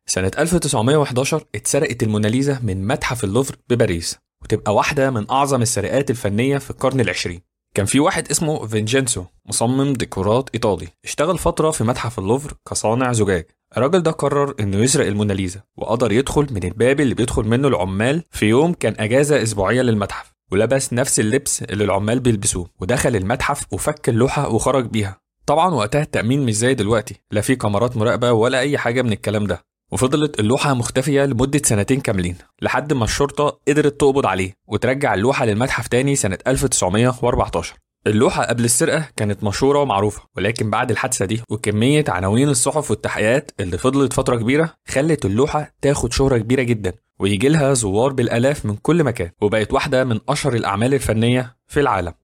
سنة 1911 اتسرقت الموناليزا من متحف اللوفر بباريس وتبقى واحدة من أعظم السرقات الفنية في القرن العشرين كان في واحد اسمه فينجينسو مصمم ديكورات إيطالي اشتغل فترة في متحف اللوفر كصانع زجاج الراجل ده قرر انه يسرق الموناليزا وقدر يدخل من الباب اللي بيدخل منه العمال في يوم كان اجازة اسبوعية للمتحف ولبس نفس اللبس اللي العمال بيلبسوه ودخل المتحف وفك اللوحة وخرج بيها طبعا وقتها التأمين مش زي دلوقتي لا في كاميرات مراقبة ولا أي حاجة من الكلام ده وفضلت اللوحة مختفية لمدة سنتين كاملين لحد ما الشرطة قدرت تقبض عليه وترجع اللوحة للمتحف تاني سنة 1914 اللوحة قبل السرقة كانت مشهورة ومعروفة ولكن بعد الحادثة دي وكمية عناوين الصحف والتحقيقات اللي فضلت فترة كبيرة خلت اللوحة تاخد شهرة كبيرة جدا ويجي لها زوار بالآلاف من كل مكان وبقت واحدة من أشهر الأعمال الفنية في العالم